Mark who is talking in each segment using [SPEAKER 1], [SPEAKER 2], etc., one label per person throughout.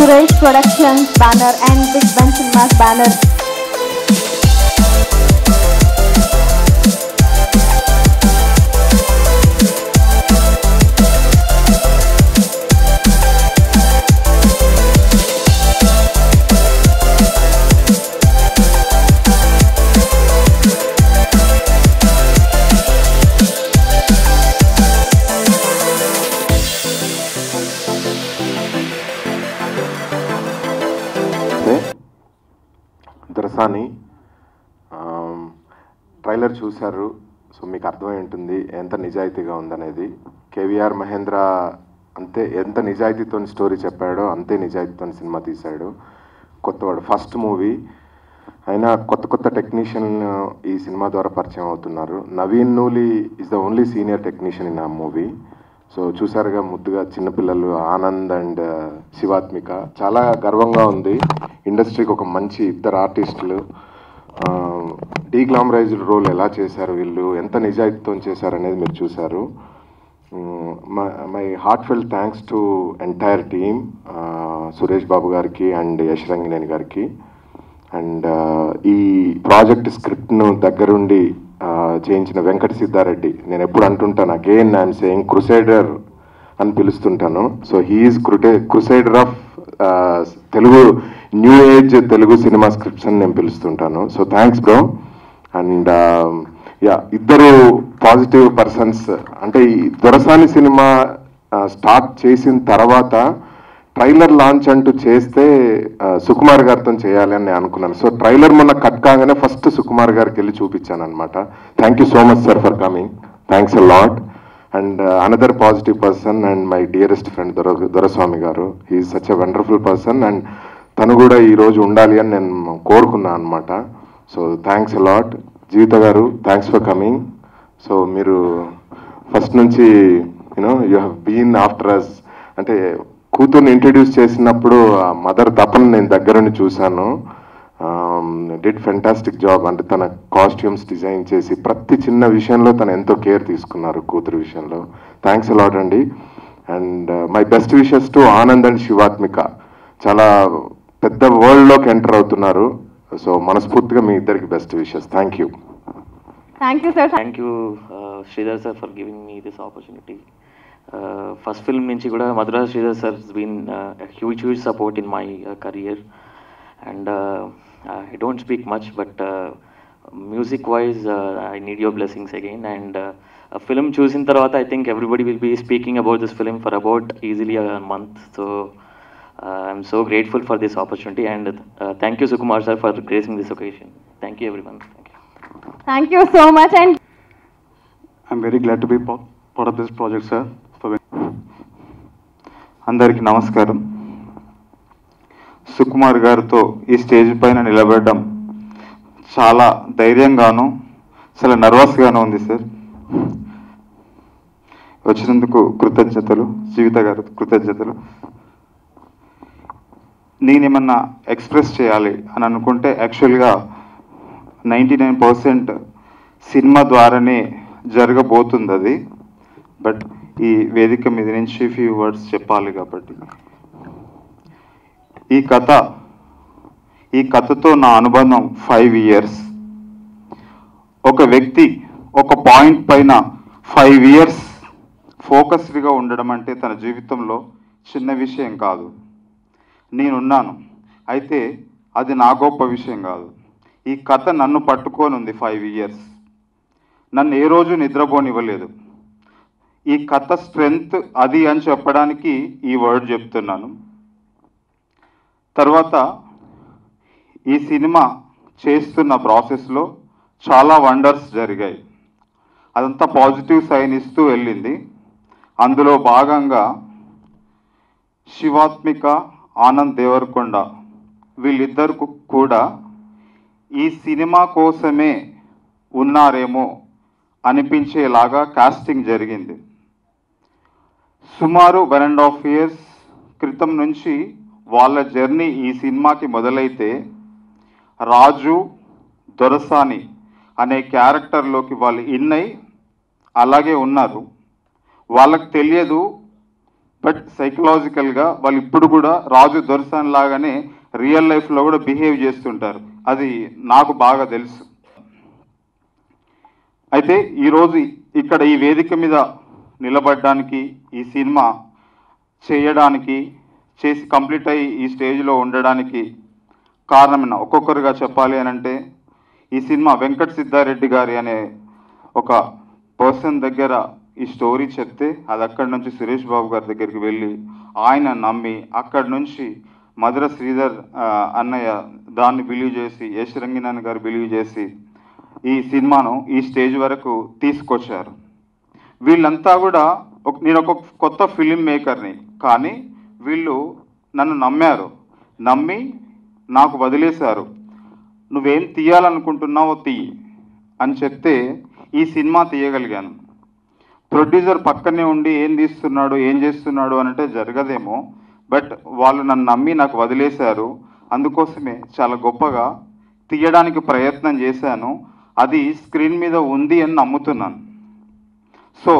[SPEAKER 1] Suresh Productions banner and Big Ben Cinemas banner.
[SPEAKER 2] నమస్తే దొరసాని ఆమ్, trailer చూశారు so మీకు అర్థమై ఉంటుంది ఎంత నిజాయితీగా ఉందనేది కేవీఆర్ మహేంద్ర అంతే ఎంత నిజాయితీతో స్టోరీ చెప్పాడో అంతే నిజాయితీతో సినిమా తీశాడు కొత్తవాడు ఫస్ట్ మూవీ అయినా కొత్త కొత్త టెక్నీషియన్ ఈ సినిమా ద్వారా పరిచయం అవుతున్నారు Naveen Nooli is the only senior technician in a movie so చూసారుగా ముద్దుగా చిన్నపిల్లలు ఆనంద్ అండ్ శివాత్మిక చాలా గర్వంగా ఉంది ఇండస్ట్రీకి ఒక మంచి ఇద్దరు ఆర్టిస్టులు డీగ్లామరైజ్డ్ రోల్ ఎలా చేశారు వీళ్ళు ఎంత నిజాయితీతో చేశారు అనేది మీరు చూశారు my heart fell thanks to entire team Suresh Babu గారికి అండ్ యశ్ రంగినేని గారికి అండ్ ఈ ప్రాజెక్ట్ స్క్రిప్ట్ను దగ్గరుండి ఆ, చేయించిన వెంకట సిద్ధారెడ్డి నేను ఎప్పుడు అంటుంటాను అగైన్ ఐఎమ్ సేయింగ్ క్రుసైడర్ అని పిలుస్తుంటాను సో హీఈస్ క్రుటే crusader of Telugu new age Telugu cinema scripts అని నేను పిలుస్తుంటాను so thanks bro and yeah ఇద్దరు పాజిటివ్ పర్సన్స్ అంటే ఈ దొరసాని సినిమా స్టార్ట్ చేసిన తర్వాత ట్రైలర్ లాంచ్ అంటూ చేస్తే ఆ, సుకుమార్ గారితో చేయాలి అని నేను అనుకున్నాను సో ట్రైలర్ మొన్న కట్ కాగానే ఫస్ట్ సుకుమార్ గారికి వెళ్ళి చూపించాను అనమాట thank you so much sir for coming thanks a lot and another positive person and my dearest friend Dora Doraswamy గారు he such a wonderful person and తను కూడా ఈ రోజు ఉండాలి అని నేను కోరుకున్నాను అనమాట so thanks a lot Jeevitha గారు థ్యాంక్స్ ఫర్ కమింగ్ సో మీరు ఫస్ట్ నుంచి you know you have been after అస్ అంటే కూతుర్ని ఇంట్రడ్యూస్ చేసినప్పుడు ఆ మదర్ తపన నేను దగ్గరుండి చూశాను డిడ్ ఫెంటాస్టిక్ జాబ్ అంటే తన కాస్ట్యూమ్స్ డిజైన్ చేసి ప్రతి చిన్న విషయంలో తను ఎంతో కేర్ తీసుకున్నారు కూతురు విషయంలో థ్యాంక్స్ అలాట్ అండి and my best wishes to Anand and Shivathmika చాలా పెద్ద వరల్డ్లోకి ఎంటర్ అవుతున్నారు సో మనస్ఫూర్తిగా మీ ఇద్దరికి best wishes thank you
[SPEAKER 1] Thank you, sir.
[SPEAKER 3] Thank you Sridhar sir for giving me this opportunity first film నుంచి కూడా Madhura Sridhar sir been huge huge support in my career and I don't speak much but music wise I need your blessings again and film చూసిన తర్వాత I think everybody will be speaking about this film for about easily month so I'm so grateful for this opportunity and thank you Sukumar sir for gracing this occasion thank you every one thank you
[SPEAKER 1] Thank you so much and
[SPEAKER 4] I'm very glad to be pa- part of this project, sir. For అందరికీ నమస్కారం సుకుమార్ గారితో ఈ stage పైన నిలబడడం చాలా ధైర్యంగాను చాలా నర్వస్గాను ఉంది sir వచ్చినందుకు కృతజ్ఞతలు జీవిత గారు కృతజ్ఞతలు నేనేమన్నా ఎక్స్ప్రెస్ చేయాలి అని అనుకుంటే యాక్చువల్గా నైంటీ నైన్ పర్సెంట్ సినిమా ద్వారానే జరగబోతుంది అది బట్ ఈ వేదిక మీద నుంచి ఫ్యూ వర్డ్స్ చెప్పాలి కాబట్టి ఈ కథ ఈ కథతో నా అనుబంధం ఫైవ్ ఇయర్స్ ఒక వ్యక్తి ఒక పాయింట్ పైన ఫైవ్ ఇయర్స్ ఫోకస్డ్గా ఉండడం అంటే తన జీవితంలో చిన్న విషయం కాదు నేనున్నాను అయితే అది నా గొప్ప విషయం కాదు ఈ కథ నన్ను పట్టుకొని ఉంది ఫైవ్ ఇయర్స్ నన్ను ఏ రోజు నిద్రపోనివ్వలేదు ఈ కథ స్ట్రెంగ్త్ అది అని చెప్పడానికి ఈ వర్డ్ చెప్తున్నాను తర్వాత ఈ సినిమా చేస్తున్న ప్రాసెస్లో చాలా వండర్స్ జరిగాయి అదంతా పాజిటివ్ సైన్ ఇస్తూ వెళ్ళింది అందులో భాగంగా శివాత్మిక ఆనంద్ దేవరకొండ వీళ్ళిద్దరు కూడా ఈ సినిమా కోసమే ఉన్నారేమో అనిపించేలాగా కాస్టింగ్ జరిగింది సుమారు వన్ అండ్ హాఫ్ ఇయర్స్ క్రితం నుంచి వాళ్ళ జర్నీ ఈ సినిమాకి మొదలైతే రాజు దొరసాని అనే క్యారెక్టర్లోకి వాళ్ళు ఇన్ అయి అలాగే ఉన్నారు వాళ్ళకి తెలియదు బట్ సైకలాజికల్గా వాళ్ళు ఇప్పుడు కూడా రాజు దొరసాన్ లాగానే రియల్ లైఫ్లో కూడా బిహేవ్ చేస్తుంటారు అది నాకు బాగా తెలుసు అయితే ఈరోజు ఇక్కడ ఈ వేదిక మీద నిలబడడానికి ఈ సినిమా చేయడానికి చేసి కంప్లీట్ అయ్యి ఈ స్టేజ్లో ఉండడానికి కారణమైన ఒక్కొక్కరుగా చెప్పాలి అని అంటే ఈ సినిమా వెంకట సిద్ధారెడ్డి గారి అనే ఒక పర్సన్ దగ్గర ఈ స్టోరీ చెప్తే అది అక్కడి నుంచి సురేష్ బాబు గారి దగ్గరికి వెళ్ళి ఆయన నమ్మి అక్కడి నుంచి మధుర శ్రీధర్ ఆ, అన్నయ్య దాన్ని బిలీవ్ చేసి యశ్ రంగినాన్ గారు బిలీవ్ చేసి ఈ సినిమాను ఈ స్టేజ్ వరకు తీసుకొచ్చారు వీళ్ళంతా కూడా ఒక నేను ఒక కొత్త ఫిలిం మేకర్ని కానీ వీళ్ళు నన్ను నమ్మారు నమ్మి నాకు వదిలేశారు నువ్వేం తీయాలనుకుంటున్నావో తీయి అని చెప్తే ఈ సినిమా తీయగలిగాను ప్రొడ్యూసర్ పక్కనే ఉండి ఏం తీస్తున్నాడు ఏం చేస్తున్నాడు అని అంటే జరగదేమో బట్ వాళ్ళు నన్ను నమ్మి నాకు వదిలేశారు అందుకోసమే చాలా గొప్పగా తీయడానికి ప్రయత్నం చేశాను అది స్క్రీన్ మీద ఉంది అని నమ్ముతున్నాను సో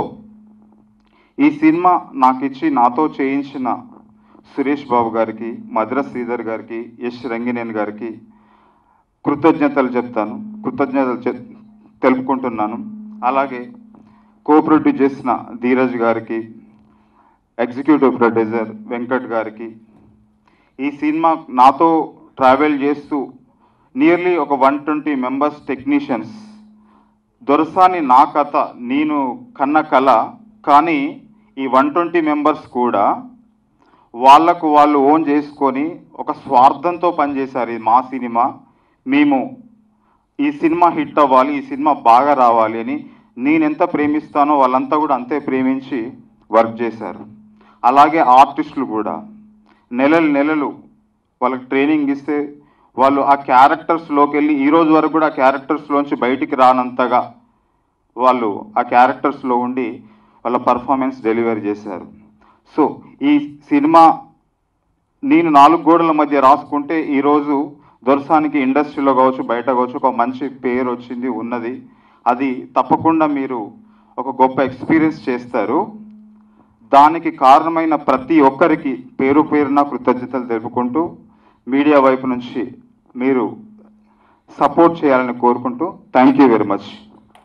[SPEAKER 4] ఈ సినిమా నాకు ఇచ్చి నాతో చేయించిన సురేష్ బాబు గారికి మధుర శ్రీధర్ గారికి యశ్ రంగినేని గారికి కృతజ్ఞతలు చెప్తాను కృతజ్ఞతలు చెప్ తెలుపుకుంటున్నాను అలాగే కో ప్రొడ్యూస్ చేసిన ధీరజ్ గారికి ఎగ్జిక్యూటివ్ ప్రొడ్యూసర్ వెంకట్ గారికి ఈ సినిమా నాతో ట్రావెల్ చేస్తూ నియర్లీ ఒక one twenty members technicians Dorasani నా కథ నేను కన్న కళ కానీ ఈ వన్ ట్వంటీ మెంబర్స్ కూడా వాళ్ళకు వాళ్ళు ఓన్ చేసుకొని ఒక స్వార్థంతో పనిచేశారు ఇది మా సినిమా మేము ఈ సినిమా హిట్ అవ్వాలి ఈ సినిమా బాగా రావాలి అని నేనెంత ప్రేమిస్తానో వాళ్ళంతా కూడా అంతే ప్రేమించి వర్క్ చేశారు అలాగే ఆర్టిస్టులు కూడా నెలలు నెలలు వాళ్ళకి ట్రైనింగ్ ఇస్తే వాళ్ళు ఆ క్యారెక్టర్స్లోకి వెళ్ళి ఈ రోజు వరకు కూడా ఆ క్యారెక్టర్స్లోంచి బయటికి రానంతగా వాళ్ళు ఆ క్యారెక్టర్స్లో ఉండి వాళ్ళ పర్ఫార్మెన్స్ డెలివరీ చేశారు సో ఈ సినిమా నేను నాలుగు గోడల మధ్య రాసుకుంటే ఈరోజు దొరసానికి ఇండస్ట్రీలో కావచ్చు బయట కావచ్చు ఒక మంచి పేరు వచ్చింది ఉన్నది అది తప్పకుండా మీరు ఒక గొప్ప ఎక్స్పీరియన్స్ చేస్తారు దానికి కారణమైన ప్రతి ఒక్కరికి పేరు పేరున కృతజ్ఞతలు తెలుపుకుంటూ మీడియా వైపు నుంచి మీరు సపోర్ట్ చేయాలని కోరుకుంటూ థ్యాంక్ యూ వెరీ మచ్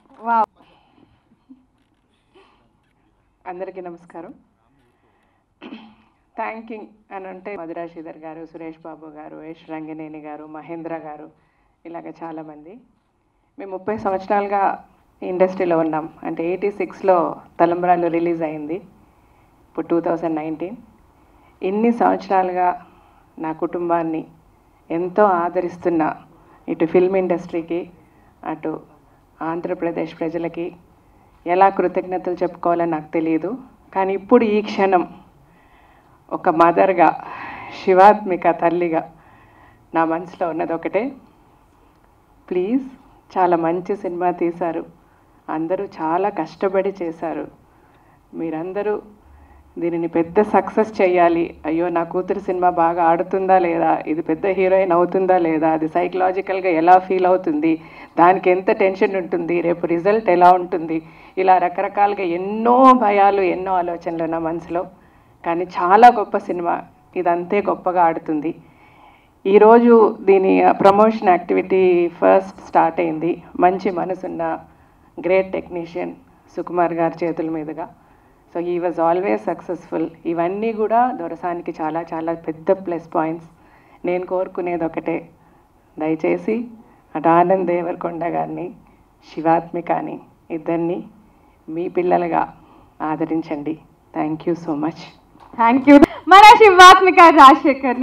[SPEAKER 5] అందరికీ నమస్కారం థ్యాంకింగ్ అని అంటే మధురా శ్రీధర్ గారు సురేష్ బాబు గారు యశ్ రంగినేని గారు మహేంద్ర గారు ఇలాగ చాలామంది మేము ముప్పై సంవత్సరాలుగా ఈ ఇండస్ట్రీలో ఉన్నాం అంటే ఎయిటీ సిక్స్లో తలంబ్రాలు రిలీజ్ అయింది ఇప్పుడు టూ థౌజండ్ నైన్టీన్ ఇన్ని సంవత్సరాలుగా నా కుటుంబాన్ని ఎంతో ఆదరిస్తున్న ఇటు ఫిల్మ్ ఇండస్ట్రీకి అటు ఆంధ్రప్రదేశ్ ప్రజలకి ఎలా కృతజ్ఞతలు చెప్పుకోవాలో నాకు తెలియదు కానీ ఇప్పుడు ఈ క్షణం ఒక మదర్గా శివాత్మిక తల్లిగా నా మనసులో ఉన్నది ఒకటే ప్లీజ్ చాలా మంచి సినిమా తీశారు అందరూ చాలా కష్టపడి చేశారు మీరందరూ దీనిని పెద్ద సక్సెస్ చేయాలి అయ్యో నా కూతురు సినిమా బాగా ఆడుతుందా లేదా ఇది పెద్ద హీరోయిన్ అవుతుందా లేదా అది సైకలాజికల్గా ఎలా ఫీల్ అవుతుంది దానికి ఎంత టెన్షన్ ఉంటుంది రేపు రిజల్ట్ ఎలా ఉంటుంది ఇలా రకరకాలుగా ఎన్నో భయాలు ఎన్నో ఆలోచనలు నా మనసులో కానీ చాలా గొప్ప సినిమా ఇదంతే గొప్పగా ఆడుతుంది ఈరోజు దీని ప్రమోషన్ యాక్టివిటీ ఫస్ట్ స్టార్ట్ అయింది మంచి మనసున్న గ్రేట్ టెక్నీషియన్ సుకుమార్ గారి చేతుల మీదుగా సో ఈ వాజ్ ఆల్వేస్ సక్సెస్ఫుల్ ఇవన్నీ కూడా దొరసానికి చాలా చాలా పెద్ద ప్లస్ పాయింట్స్ నేను కోరుకునేది ఒకటే దయచేసి అటు ఆనంద్ దేవరకొండ గారిని శివాత్మికాని ఇద్దరిని మీ పిల్లలుగా ఆదరించండి thank you so much
[SPEAKER 1] thank you మన శివాత్మిక రాజశేఖర్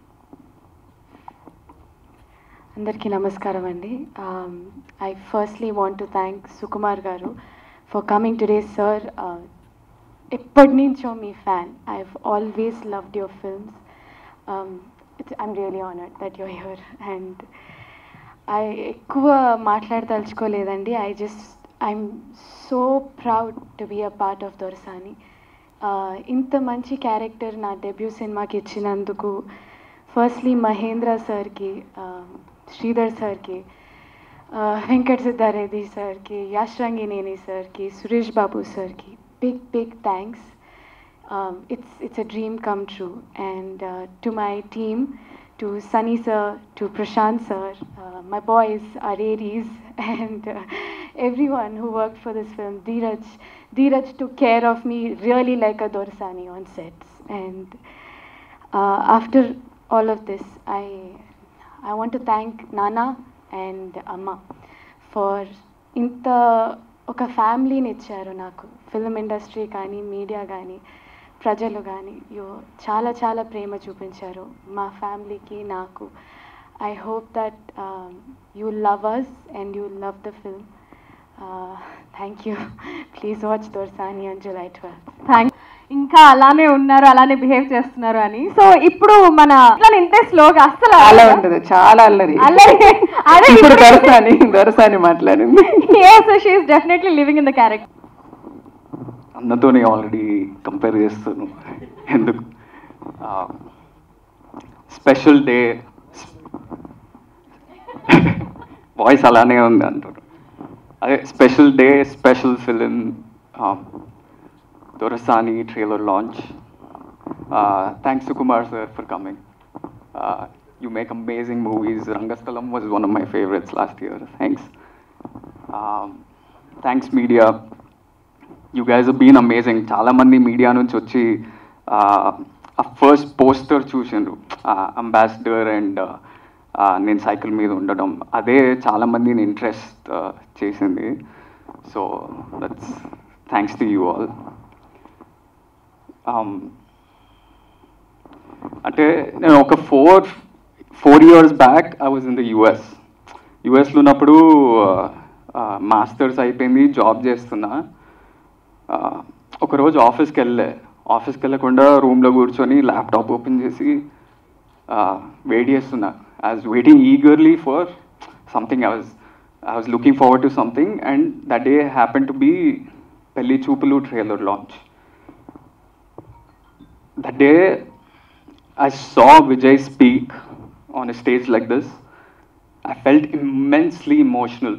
[SPEAKER 6] అందరికీ నమస్కారం అండి I firstly want to thank Sukumar గారు ఫర్ కమింగ్ టుడే సార్ ఎప్పటి నుంచో మీ fan I have always loved your films it's I'm really honoured that your here and I ఎక్కువ మాట్లాడదలుచుకోలేదండి I just I'm so proud to be a part of Dorasani ఇంత మంచి character నా debut సినిమాకి ఇచ్చినందుకు ఫస్ట్లీ మహేంద్ర సార్కి శ్రీధర్ సార్కి వెంకట్ సిద్ధారెడ్డి సార్కి యాష్ రంగినేని సార్కి సురేష్ బాబు సార్కి big big thanks um, it's it's a dream come true. And uh, to my team, to Sunny sir, to Prashant sir, uh, my boys, our Aries, and uh, everyone who worked for this film, Dheeraj, Dheeraj took care of me really like a Dorsani on sets. And uh, after all of this, I I want to thank Nana and Amma for ఇంత ఒక ఫ్యామిలీని ఇచ్చారు నాకు film industry కానీ media కానీ ప్రజలు కానీ యో చాలా చాలా ప్రేమ చూపించారు మా ఫ్యామిలీకి నాకు I hope that you love us and you love the film thank you please watch Dorasani on July twelfth
[SPEAKER 1] thank ఇంకా అలానే ఉన్నారు అలానే బిహేవ్ చేస్తున్నారు అని సో ఇప్పుడు మన ఇట్లా ఇంతే స్లోగా అస్సలు
[SPEAKER 5] చాలా ఉంటుంది చాలా అల్లరి
[SPEAKER 1] అల్లరి. అదే
[SPEAKER 5] ఇప్పుడు
[SPEAKER 1] ఇప్పుడు-
[SPEAKER 5] దొరసాని దొరసాని మాట్లాడింది
[SPEAKER 1] so she's definitely living in the character
[SPEAKER 7] అన్నతోనే ఆల్రెడీ కంపేర్ చేస్తాను ఎందుకు స్పెషల్ డే వాయిస్ అలానే ఉంది అంటారు అదే special day special film Dorasani trailer launch thanks to Kumar sir for coming you make amazing movies Rangasthalam was one of my favourites last year thanks thanks media you guys been amazing చాలామంది media నుంచి వచ్చి ఆ first poster చూసిండ్రు ambassador and నేను cycle మీద ఉండడం అదే చాలామందిని ఇంట్రెస్ట్ చేసింది so that's thanks to you all అంటే నేను ఒక four four years back I was in the US యుఎస్లో ఉన్నప్పుడు మాస్టర్స్ అయిపోయింది జాబ్ చేస్తున్నా ఆ, ఒకరోజు ఆఫీస్కి వెళ్ళే ఆఫీస్కి వెళ్ళకుండా రూమ్లో కూర్చొని ల్యాప్టాప్ ఓపెన్ చేసి వెయిట్ చేస్తున్నా I was waiting eagerly for something I was I was looking forward to something and that day happen to be Pelli Choopulu trailer launch that day I saw Vijay speak on a stage like this, I felt immensely emotional.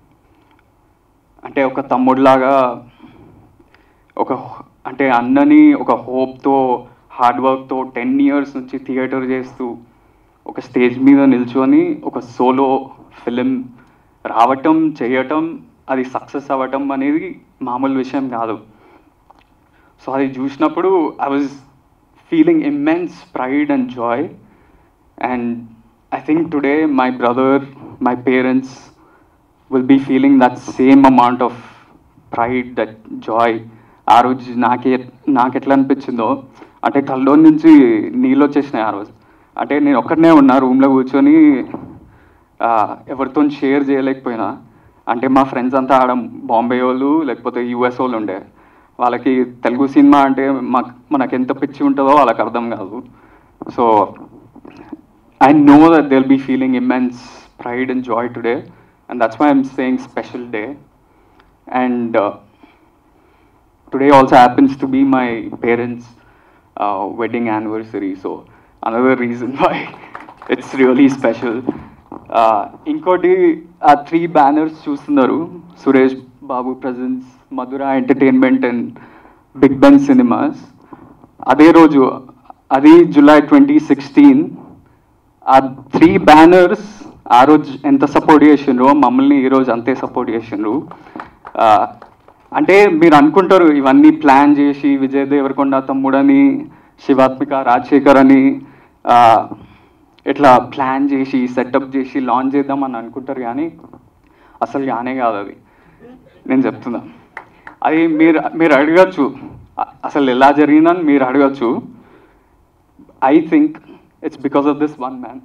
[SPEAKER 7] అంటే ఒక తమ్ముడిలాగా ఒక అంటే అన్నని ఒక హోప్తో hard వర్క్తో ten years నుంచి theatre చేస్తూ ఒక స్టేజ్ మీద నిల్చొని ఒక సోలో ఫిలిం రావటం చేయటం అది సక్సెస్ అవ్వటం అనేది మామూలు విషయం కాదు సో అది చూసినప్పుడు I was feeling immense pride and joy and I think today my brother my parents will be feeling that same amount of pride that joy ఆ రోజు నాకే నాకు ఎట్లా అనిపించిందో అంటే కల్లో నుంచి నీళ్ళు వచ్చేసినాయి ఆ రోజు అంటే నేను ఒక్కడనే ఉన్నా రూమ్లో కూర్చొని ఆ, ఎవరితో షేర్ చేయలేకపోయినా అంటే మా ఫ్రెండ్స్ అంతా ఆడ బాంబే వాళ్ళు లేకపోతే యూఎస్ వాళ్ళు ఉండే వాళ్ళకి తెలుగు సినిమా అంటే మాకు మనకు ఎంత పిచ్చి ఉంటుందో వాళ్ళకి అర్థం కాదు so I know that they will be feeling immense pride and joy today and that's why I'm saying special day and today also happens to be my parents' uh, wedding anniversary, so another reason why it's really special. Uh, ఇంకోటి ఆ three banners చూస్తున్నారు Suresh Babu presence Madhura entertainment and big ben cinemas అదే రోజు అది July twenty sixteen ఆ three banners ఆ రోజు ఎంత సపోర్ట్ చేసిండ్రో మమ్మల్ని ఈరోజు అంతే సపోర్ట్ చేసిండ్రు ఆ, అంటే మీరు అనుకుంటారు ఇవన్నీ ప్లాన్ చేసి విజయ్ దేవరకొండ తమ్ముడని శివాత్మిక రాజశేఖర్ అని ఆ, ఇట్లా ప్లాన్ చేసి సెటప్ చేసి లాంచ్ చేద్దామని అనుకుంటారు కానీ అసలు కానే కాదు అది నేను చెప్తున్నా అది మీరు మీరు అడగచ్చు అ- అసలు ఎలా జరిగిందని మీరు అడగచ్చు I think it's because of this one man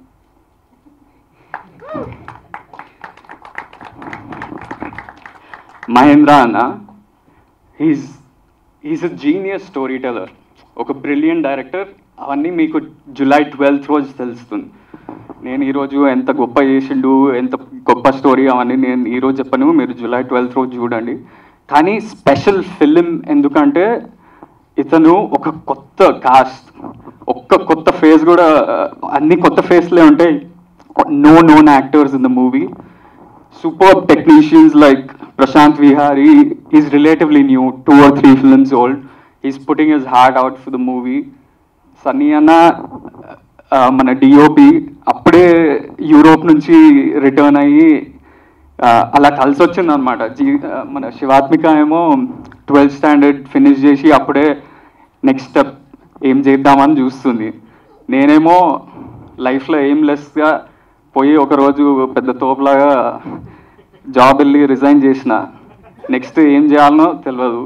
[SPEAKER 7] Mahendra అన్న he's he's a genius story teller ఒక బ్రిలియంట్ డైరెక్టర్ అవన్నీ మీకు జూలై ట్వెల్త్ రోజు తెలుస్తుంది నేను ఈరోజు ఎంత గొప్ప చేసిండు ఎంత గొప్ప స్టోరీ అవన్నీ నేను ఈరోజు చెప్పను మీరు జూలై ట్వెల్త్ రోజు చూడండి కానీ స్పెషల్ ఫిలిం ఎందుకంటే ఇతను ఒక కొత్త కాస్ట్ ఒక్క కొత్త ఫేస్ కూడా అన్ని కొత్త ఫేస్లే ఉంటాయి no known actors in the movie superb technicians like Prashant Vihari is relatively new, two or three films old. He's putting his heart out for the movie Sunny అన్న ఆ, మన డిఓపి అప్పుడే యూరోప్ నుంచి రిటర్న్ అయ్యి ఆ, అలా కలిసి వచ్చింది అనమాట జీ ఆ, మన శివాత్మిక ఏమో ట్వెల్త్ స్టాండర్డ్ ఫినిష్ చేసి అప్పుడే నెక్స్ట్ స్టెప్ ఏం చేద్దామని చూస్తుంది నేనేమో లైఫ్లో ఏం లెస్గా పోయి ఒకరోజు పెద్ద తోపులాగా జాబ్ వెళ్ళి రిజైన్ చేసిన నెక్స్ట్ ఏం చేయాలనో తెలియదు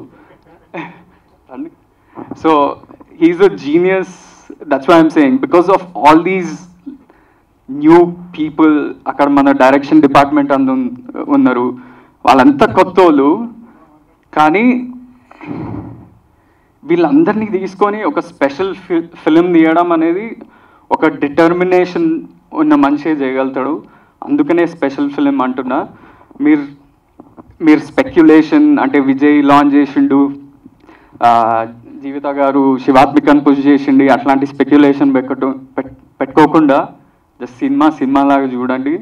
[SPEAKER 7] so he's a genius that's why I'm saying because of all these new people అక్కడ మన డైరెక్షన్ డిపార్ట్మెంట్ అందు ఉన్నారు వాళ్ళంతా కొత్త వాళ్ళు కానీ వీళ్ళందరినీ తీసుకొని ఒక స్పెషల్ ఫిలిం తీయడం అనేది ఒక డిటర్మినేషన్ ఉన్న మనిషే చేయగలుగుతాడు అందుకనే స్పెషల్ ఫిలిం అంటున్నా మీరు మీరు స్పెక్యులేషన్ అంటే విజయ్ లాంచ్ చేసిండు ఆ, జీవిత గారు శివాత్మికను పుష్ చేసిండి అట్లాంటి స్పెక్యులేషన్ పెట్టు పెట్- పెట్టుకోకుండా జస్ట్ సినిమా సినిమా లాగా చూడండి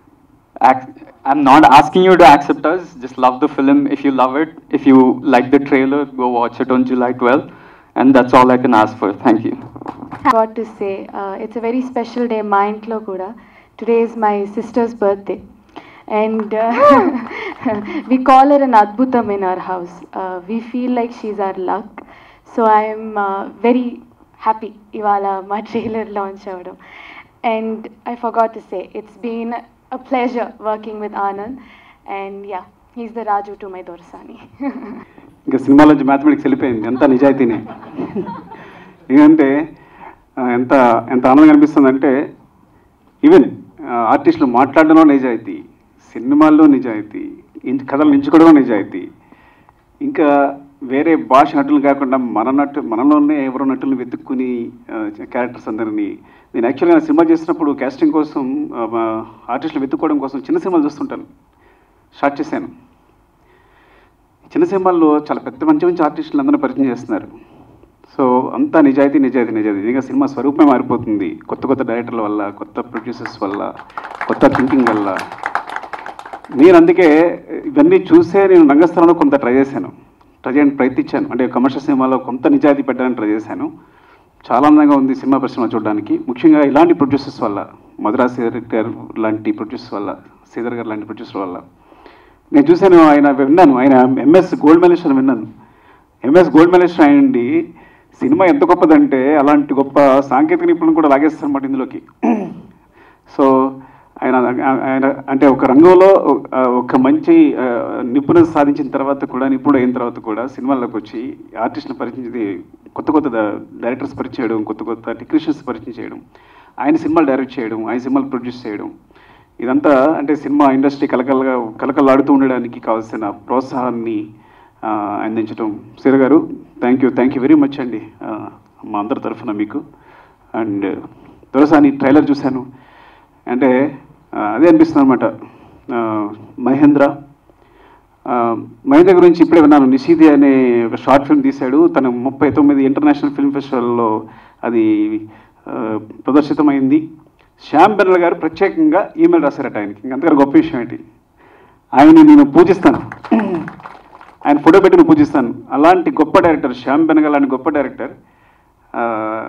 [SPEAKER 7] I'm not asking you to accept us just love the film if you love it if you like the trailer go watch it on July twelve and that's all I can ask for thank you
[SPEAKER 6] got to say, uh, it's a very special day, మా ఇంట్లో కూడా. Today is my sister's birthday. And uh, we call her an adbhutam in our house. Uh, we feel like she's our luck. So I'm uh, very happy ఇవాళ మా trailer launch అవ్వడం. And I forgot to say, it's been a pleasure working with Anand. And yeah, he's the Raju to my Dorsani.
[SPEAKER 8] ఇంకా సినిమాలోంచి mathematics వెళ్ళిపోయింది ఎంత నిజాయితీనే ఎందుకంటే ఆ, ఎంత ఎంత ఆనందంగా అనిపిస్తుందంటే ఈవెన్ ఆర్టిస్టులు మాట్లాడడంలో నిజాయితీ సినిమాల్లో నిజాయితీ ఇంటి కథలు ఎంచుకోవడంలో నిజాయితీ ఇంకా వేరే భాష నటులు కాకుండా మన నటు మనలోనే ఎవరో నటులను వెతుక్కుని క్యారెక్టర్స్ అందరినీ నేను యాక్చువల్గా సినిమా చేసినప్పుడు కాస్టింగ్ కోసం ఆర్టిస్టులు వెతుక్కోవడం కోసం చిన్న సినిమాలు చూస్తుంటాను స్టార్ట్ చేశాను చిన్న సినిమాల్లో చాలా పెద్ద మంచి మంచి ఆర్టిస్టులు అందరూ పరిచయం చేస్తున్నారు సో అంతా నిజాయితీ నిజాయితీ నిజాయితీ నిజంగా సినిమా స్వరూపమే మారిపోతుంది కొత్త కొత్త డైరెక్టర్ల వల్ల కొత్త ప్రొడ్యూసర్స్ వల్ల కొత్త థింకింగ్ వల్ల నేను అందుకే ఇవన్నీ చూసే నేను రంగస్థలంలో కొంత ట్రై చేశాను ట్రై చేయడానికి ప్రయత్నించాను అంటే కమర్షియల్ సినిమాలో కొంత నిజాయితీ పెట్టడానికి ట్రై చేశాను చాలా అందంగా ఉంది సినిమా పరిశ్రమ చూడడానికి ముఖ్యంగా ఇలాంటి ప్రొడ్యూసర్స్ వల్ల మధురా శ్రీధర్ గారు లాంటి ప్రొడ్యూసర్స్ వల్ల శ్రీధర్ గారు లాంటి ప్రొడ్యూసర్ వల్ల నేను చూశాను ఆయన విన్నాను ఆయన ఎంఎస్ గోల్డ్ మెడలిస్ట్ అని విన్నాను ఎంఎస్ గోల్డ్ మెడలిస్ట్ అయ్యండి సినిమా ఎంత గొప్పదంటే అలాంటి గొప్ప సాంకేతిక నిపుణులు కూడా లాగేస్తారన్నమాట ఇందులోకి సో ఆయన ఆయన అంటే ఒక రంగంలో ఆ, ఒక మంచి ఆ, నిపుణత సాధించిన తర్వాత కూడా నిపుణుడు అయిన తర్వాత కూడా సినిమాల్లోకి వచ్చి ఆర్టిస్ట్ని పరిచయం కొత్త కొత్త డైరెక్టర్స్ పరిచయం చేయడం కొత్త కొత్త టెక్నీషియన్స్ పరిచయం చేయడం ఆయన సినిమాలు డైరెక్ట్ చేయడం ఆయన సినిమాలు ప్రొడ్యూస్ చేయడం ఇదంతా అంటే సినిమా ఇండస్ట్రీ కలకలగా కలకలాడుతూ ఉండడానికి కావాల్సిన ప్రోత్సాహాన్ని ఆ, అందించడం శ్రీర గారు thank you thank you very much అండి ఆ, మా అందరి తరఫున మీకు అండ్ దొరసాని ట్రైలర్ చూశాను అంటే ఆ, అదే అనిపిస్తుంది అనమాట మహేంద్ర ఆ, మహేంద్ర గురించి ఇప్పుడే విన్నాను నిషీది అనే ఒక షార్ట్ ఫిల్మ్ తీశాడు తను ముప్పై తొమ్మిది ఇంటర్నేషనల్ ఫిల్మ్ ఫెస్టివల్లో అది ఆ, ప్రదర్శితమైంది శ్యామ్ బెనల్ గారు ప్రత్యేకంగా ఈమెయిల్ రాశారట ఆయనకి ఇంకంతగా గొప్ప విషయం ఏంటి ఆయన్ని నేను పూజిస్తాను ఆయన ఫోటో పెట్టి నేను పూజిస్తాను అలాంటి గొప్ప డైరెక్టర్ శ్యామ్ బెనగల్ లాంటి గొప్ప డైరెక్టర్ ఆ,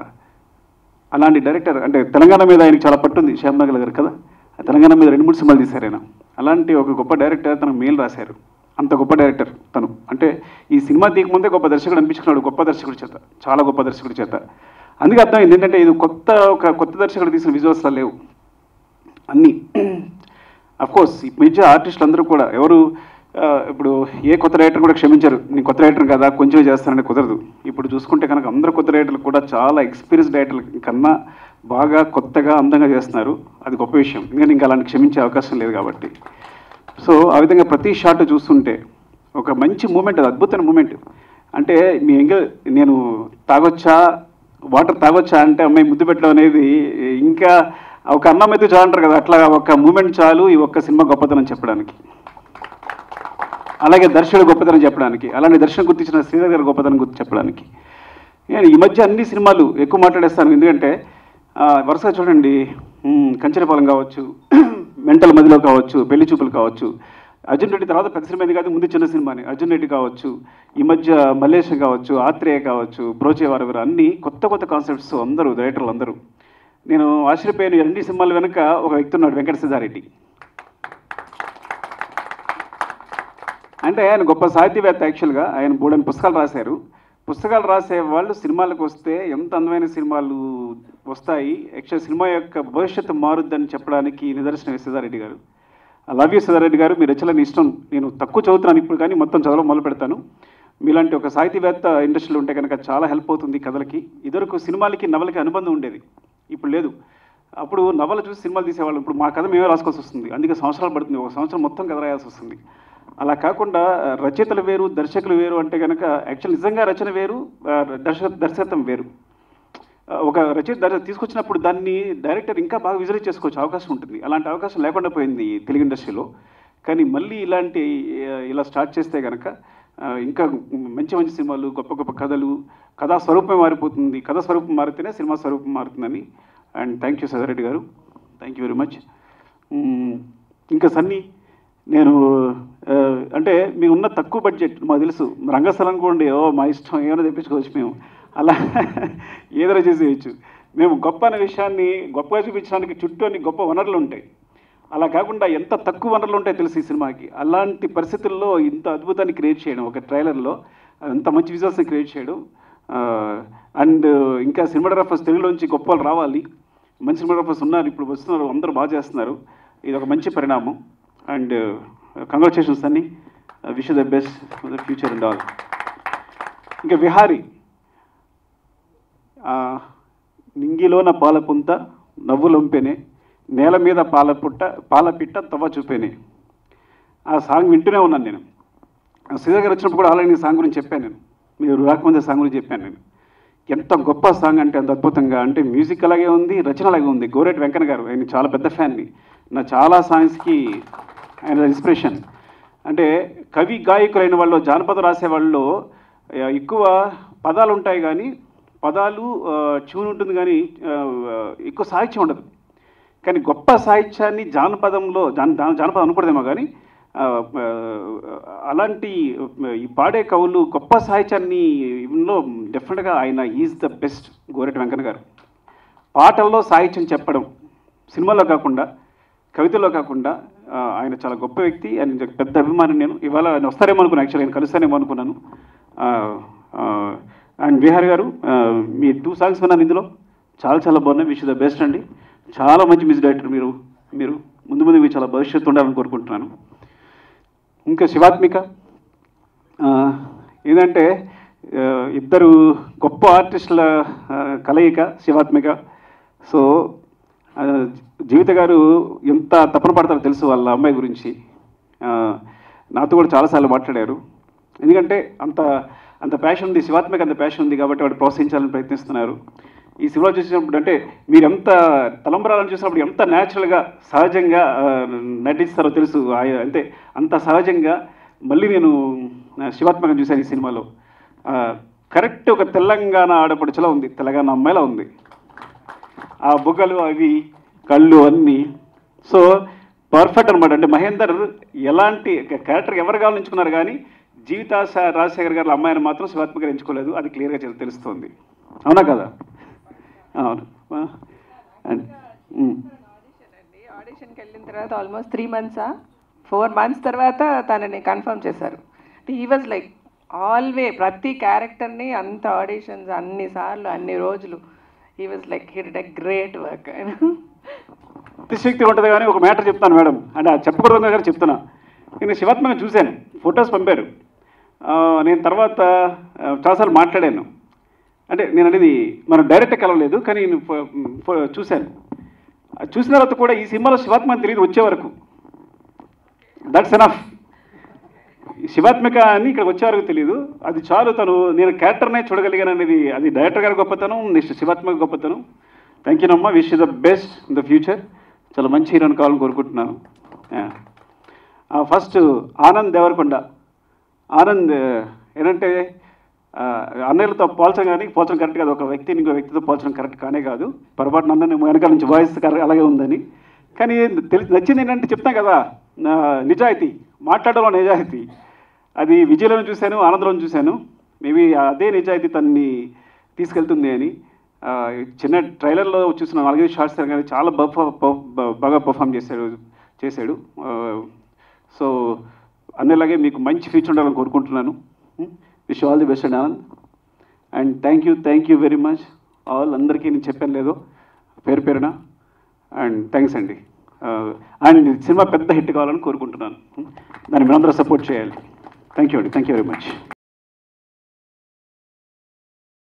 [SPEAKER 8] అలాంటి డైరెక్టర్ అంటే తెలంగాణ మీద ఆయనకి చాలా పట్టుంది శ్యామ్ బెనగల్ గారు కదా ఆ తెలంగాణ మీద రెండు మూడు సినిమాలు తీశారు ఆయన అలాంటి ఒక గొప్ప డైరెక్టర్ తనకు మెయిల్ రాశారు అంత గొప్ప డైరెక్టర్ తను అంటే ఈ సినిమా తీయకముందే గొప్ప దర్శకుడు అనిపించుకున్నాడు గొప్ప దర్శకుడి చేత చాలా గొప్ప దర్శకుడి చేత అందుకే అర్థమైంది ఏంటంటే ఇది కొత్త ఒక కొత్త దర్శకుడు తీసిన విజువల్స్లో లేవు అన్నీ అఫ్ కోర్స్ ఈ మధ్య ఆర్టిస్టులు అందరూ కూడా ఎవరు ఆ, ఇప్పుడు ఏ కొత్త రైటర్ కూడా క్షమించారు నేను కొత్త రైటర్ కదా కొంచెం చేస్తానని కుదరదు ఇప్పుడు చూసుకుంటే కనుక అందరు కొత్త రైటర్లు కూడా చాలా ఎక్స్పీరియన్స్ రైటర్ల కన్నా బాగా కొత్తగా అందంగా చేస్తున్నారు అది గొప్ప విషయం ఎందుకంటే ఇంకా అలాంటి క్షమించే అవకాశం లేదు కాబట్టి సో ఆ విధంగా ప్రతి షాట్ చూస్తుంటే ఒక మంచి మూమెంట్ అది అద్భుతమైన మూమెంట్ అంటే మీ ఎంగ నేను తాగొచ్చా వాటర్ తాగొచ్చా అంటే అమ్మాయి ముద్దు పెట్టడం అనేది ఇంకా ఒక అన్నం అయితే చాలు అంటారు కదా అట్లా ఒక మూమెంట్ చాలు ఈ ఒక్క సినిమా గొప్పతనం చెప్పడానికి అలాగే దర్శకుడు గొప్పతనం చెప్పడానికి అలాంటి దర్శనం గుర్తించిన శ్రీధర్ గారి గొప్పతనం గుర్తు చెప్పడానికి నేను ఈ మధ్య అన్ని సినిమాలు ఎక్కువ మాట్లాడేస్తాను ఎందుకంటే ఆ, వరుసగా చూడండి ఉమ్, కంచెరపాలెం కావచ్చు మెంటల్ మదిలో కావచ్చు పెళ్లి చూపులు కావచ్చు అర్జున్ రెడ్డి తర్వాత పెద్ద సినిమా కాదు ముందు చిన్న సినిమాని అర్జున్ రెడ్డి కావచ్చు ఈ మధ్య మల్లేశం కావచ్చు ఆత్రేయ కావచ్చు బ్రోచే వారు వీరు అన్ని కొత్త కొత్త కాన్సెప్ట్స్ అందరూ డైరెక్టర్లు అందరూ నేను ఆశ్చర్యపోయాను ఈ రెండు సినిమాల వెనుక ఒక వ్యక్తి ఉన్నాడు వెంకట సిద్ధారెడ్డి అంటే ఆయన గొప్ప సాహిత్యవేత్త యాక్చువల్గా ఆయన బోడని పుస్తకాలు రాశారు పుస్తకాలు రాసే వాళ్ళు సినిమాలకు వస్తే ఎంత అందమైన సినిమాలు వస్తాయి యాక్చువల్ సినిమా యొక్క భవిష్యత్తు మారుద్దని చెప్పడానికి నిదర్శనం సిద్ధారెడ్డి గారు లవ్ యూ సిద్ధారెడ్డి గారు మీ రచనని ఇష్టం నేను తక్కువ చదువుతున్నాను ఇప్పుడు కానీ మొత్తం చదవడం మొదలు పెడతాను మీలాంటి ఒక సాహితీవేత్త ఇండస్ట్రీలో ఉంటే కనుక చాలా హెల్ప్ అవుతుంది కథలకి ఇదివరకు సినిమాలకి నవలకి అనుబంధం ఉండేది ఇప్పుడు లేదు అప్పుడు నవల చూసి సినిమాలు తీసేవాళ్ళు ఇప్పుడు మా కథ మేమే రాసుకోవాల్సి వస్తుంది అందుకే సంవత్సరాలు పడుతుంది ఒక సంవత్సరం మొత్తం కథ రాయాల్సి వస్తుంది అలా కాకుండా రచయితలు వేరు దర్శకులు వేరు అంటే కనుక యాక్చువల్ నిజంగా రచన వేరు ఆ, దర్శ దర్శకత్వం వేరు ఆ, ఒక రచయిత దర్శ తీసుకొచ్చినప్పుడు దాన్ని డైరెక్టర్ ఇంకా బాగా విజువలైజ్ చేసుకోవచ్చు అవకాశం ఉంటుంది అలాంటి అవకాశం లేకుండా పోయింది ఈ తెలుగు ఇండస్ట్రీలో కానీ మళ్ళీ ఇలాంటి ఆ, ఇలా స్టార్ట్ చేస్తే కనుక ఆ, ఇంకా మంచి మంచి సినిమాలు గొప్ప గొప్ప కథలు కథా స్వరూపం మారిపోతుంది కథా స్వరూపం మారితేనే సినిమా స్వరూపం మారుతుందని అండ్ థ్యాంక్ యూ సదారెడ్డి గారు థ్యాంక్ యూ వెరీ మచ్ ఇంకా సన్నీ నేను ఆ, అంటే మీ ఉన్న తక్కువ బడ్జెట్ మాకు తెలుసు రంగస్థలం అనుకోండి ఓ మా ఇష్టం ఏమైనా తెప్పించుకోవచ్చు మేము అలా ఏదైనా చేసేయచ్చు మేము గొప్ప అనే విషయాన్ని గొప్పగా చూపించడానికి చుట్టూ అన్ని గొప్ప వనరులు ఉంటాయి అలా కాకుండా ఎంత తక్కువ వనరులు ఉంటాయో తెలుసు ఈ సినిమాకి అలాంటి పరిస్థితుల్లో ఇంత అద్భుతాన్ని క్రియేట్ చేయడం ఒక ట్రైలర్లో అంత మంచి విజువల్స్ని క్రియేట్ చేయడం అండ్ ఇంకా సినిమాటోగ్రాఫర్స్ తెలుగులోంచి గొప్ప వాళ్ళు రావాలి మంచి సినిమాటోగ్రాఫర్స్ ఉన్నారు ఇప్పుడు వస్తున్నారు అందరూ బాగా చేస్తున్నారు ఇది ఒక మంచి పరిణామం అండ్ కంగ్రాచులేషన్స్ అన్ని wish the best for the future and all ఇంకా విహారీ ఆ, నింగిలోన పాలపుంత నవ్వులొంపెనే నేల మీద పాల పుట్ట పాల పిట్ట తవ్వ చూపేనే ఆ సాంగ్ వింటూనే ఉన్నాను నేను శ్రీధర్ గారు వచ్చినప్పుడు కూడా ఆల్రెడీ ఈ సాంగ్ గురించి చెప్పాను నేను మీరు రాకముందే సాంగ్ గురించి చెప్పాను నేను ఎంత గొప్ప సాంగ్ అంటే అంత అద్భుతంగా అంటే మ్యూజిక్ అలాగే ఉంది రచన అలాగే ఉంది గోరెట్ వెంకన్న గారు ఆయన చాలా పెద్ద ఫ్యాన్ని నా చాలా సాంగ్స్కి ఆయన ఇన్స్పిరేషన్ అంటే కవి గాయకులైన వాళ్ళు జానపద రాసే వాళ్ళు ఆ, ఎక్కువ పదాలు ఉంటాయి కానీ పదాలు ట్యూన్ ఉంటుంది కానీ ఆ, ఎక్కువ సాహిత్యం ఉండదు కానీ గొప్ప సాహిత్యాన్ని జానపదంలో జాన జాన- జానపదం అనకూడదేమో కానీ ఆ, ఆ, అలాంటి ఈ పాడే కవులు గొప్ప సాహిత్యాన్ని లో డెఫినెట్గా ఆయన is the best Goreti Venkanna garu పాటల్లో సాహిత్యం చెప్పడం సినిమాలో కాకుండా కవితలో కాకుండా ఆ, ఆయన చాలా గొప్ప వ్యక్తి ఆయన పెద్ద అభిమాని నేను ఇవాళ ఆయన వస్తారేమో అనుకున్నాను యాక్చువల్లీ ఆయన కలుస్తానేమో అనుకున్నాను అండ్ విహార్ గారు ఆ, మీ టూ సాంగ్స్ విన్నాను ఇందులో చాలా చాలా బాగున్నాయి విష్ ద బెస్ట్ అండి చాలా మంచి మ్యూజిక్ డైరెక్టర్ మీరు మీరు ముందు ముందు మీకు చాలా భవిష్యత్తు ఉండాలని కోరుకుంటున్నాను ఇంకా శివాత్మిక ఆ, ఏంటంటే ఆ, ఇద్దరు గొప్ప ఆర్టిస్టుల ఆ, కలయిక శివాత్మిక సో ఆ, జీవిత గారు ఎంత తపన పడతారో తెలుసు వాళ్ళ అమ్మాయి గురించి ఆ, నాతో కూడా చాలాసార్లు మాట్లాడారు ఎందుకంటే అంత అంత ప్యాషన్ ఉంది శివాత్మిక అంత ప్యాషన్ ఉంది కాబట్టి వాడు ప్రోత్సహించాలని ప్రయత్నిస్తున్నారు ఈ సినిమా చూసినప్పుడు అంటే మీరు ఎంత తలంబరాలను చూసినప్పుడు ఎంత న్యాచురల్గా సహజంగా ఆ, నటిస్తారో తెలుసు ఆ- అంటే అంత సహజంగా మళ్ళీ నేను ఆ, శివాత్మకం చూశాను ఈ సినిమాలో ఆ, కరెక్ట్ ఒక తెలంగాణ ఆడపడుచులా ఉంది తెలంగాణ అమ్మాయిలా ఉంది ఆ బుగ్గలు అవి కళ్ళు అన్నీ సో పర్ఫెక్ట్ అనమాట అంటే మహేందర్ ఎలాంటి క్యారెక్టర్ ఎవరు కావాలని ఎంచుకున్నారు కానీ జీవితాశ రాజశేఖర్ గారి అమ్మాయిని మాత్రం శివాత్మక గారు ఎంచుకోలేదు అది క్లియర్గా తెలు- తెలుస్తోంది అవునా కదా అవును ఆ, అండ్ ఉమ్.
[SPEAKER 5] ఆడిషన్కి వెళ్ళిన తర్వాత ఆల్మోస్ట్ త్రీ మంత్సా ఫోర్ మంత్స్ తర్వాత తనని కన్ఫర్మ్ చేశారు ఈ వాజ్ లైక్ ఆల్వే ప్రతి క్యారెక్టర్ని అంత ఆడిషన్స్ అన్ని సార్లు అన్ని రోజులు ఈ was like hit a great work
[SPEAKER 8] అతిశక్తి ఉంటుంది కానీ ఒక మ్యాటర్ చెప్తాను మేడం అంటే అది చెప్పకూడదు కానీ చెప్తున్నా నేను శివాత్మగా చూశాను ఫొటోస్ పంపారు ఆ, నేను తర్వాత ఆ, చాలాసార్లు మాట్లాడాను అంటే నేను అనేది మనం డైరెక్ట్ కలవలేదు కానీ నేను ఫో- ఫో- చూశాను అది చూసిన తర్వాత కూడా ఈ సినిమాలో శివాత్మ అని తెలియదు వచ్చే వరకు దట్స్ ఎనఫ్ శివాత్మిక అని ఇక్కడ వచ్చే వరకు తెలియదు అది చాలు తను నేను క్యారెక్టర్నే చూడగలిగాను అనేది అది డైరెక్టర్ గారి గొప్పతనం నెక్స్ట్ శివాత్మక గొప్పతనం థ్యాంక్ యూ నమ్మా wish the best in the future చాలా మంచి హీరోని కావాలని కోరుకుంటున్నాను ఫస్ట్ ఆనంద్ దేవరకొండ ఆనంద్ ఏంటంటే ఆ, అన్నయ్యలతో పోల్చడం కానీ పోల్చడం కరెక్ట్ కాదు ఒక వ్యక్తిని ఇంకో వ్యక్తితో పోల్చడం కరెక్ట్ కానే కాదు పొరపాటున అందరినీ వెనకాల నుంచి వాయిస్ కరెక్ట్ అలాగే ఉందని కానీ తెలిసి నచ్చింది ఏంటంటే చెప్తాం కదా నా నిజాయితీ మాట్లాడడంలో నిజాయితీ అది విజయలో చూశాను ఆనందంలో చూశాను మేబీ అదే నిజాయితీ తన్ని తీసుకెళ్తుంది అని ఆ, చిన్న ట్రైలర్లో చూసిన నాలుగైదు షార్ట్స్ కానీ చాలా బఫ- బ- బ- బాగా పర్ఫామ్ చేశాడు చేశాడు సో అన్నలాగే మీకు మంచి ఫ్యూచర్ ఉండాలని కోరుకుంటున్నాను wish all the best and Anand and thank you thank you very much all అందరికీ నేను చెప్పాను లేదో పేరు పేరున అండ్ థ్యాంక్స్ అండి అండ్ సినిమా పెద్ద హిట్ కావాలని కోరుకుంటున్నాను దాన్ని మీరందరూ సపోర్ట్ చేయాలి థ్యాంక్ యూ అండి థ్యాంక్ యూ వెరీ మచ్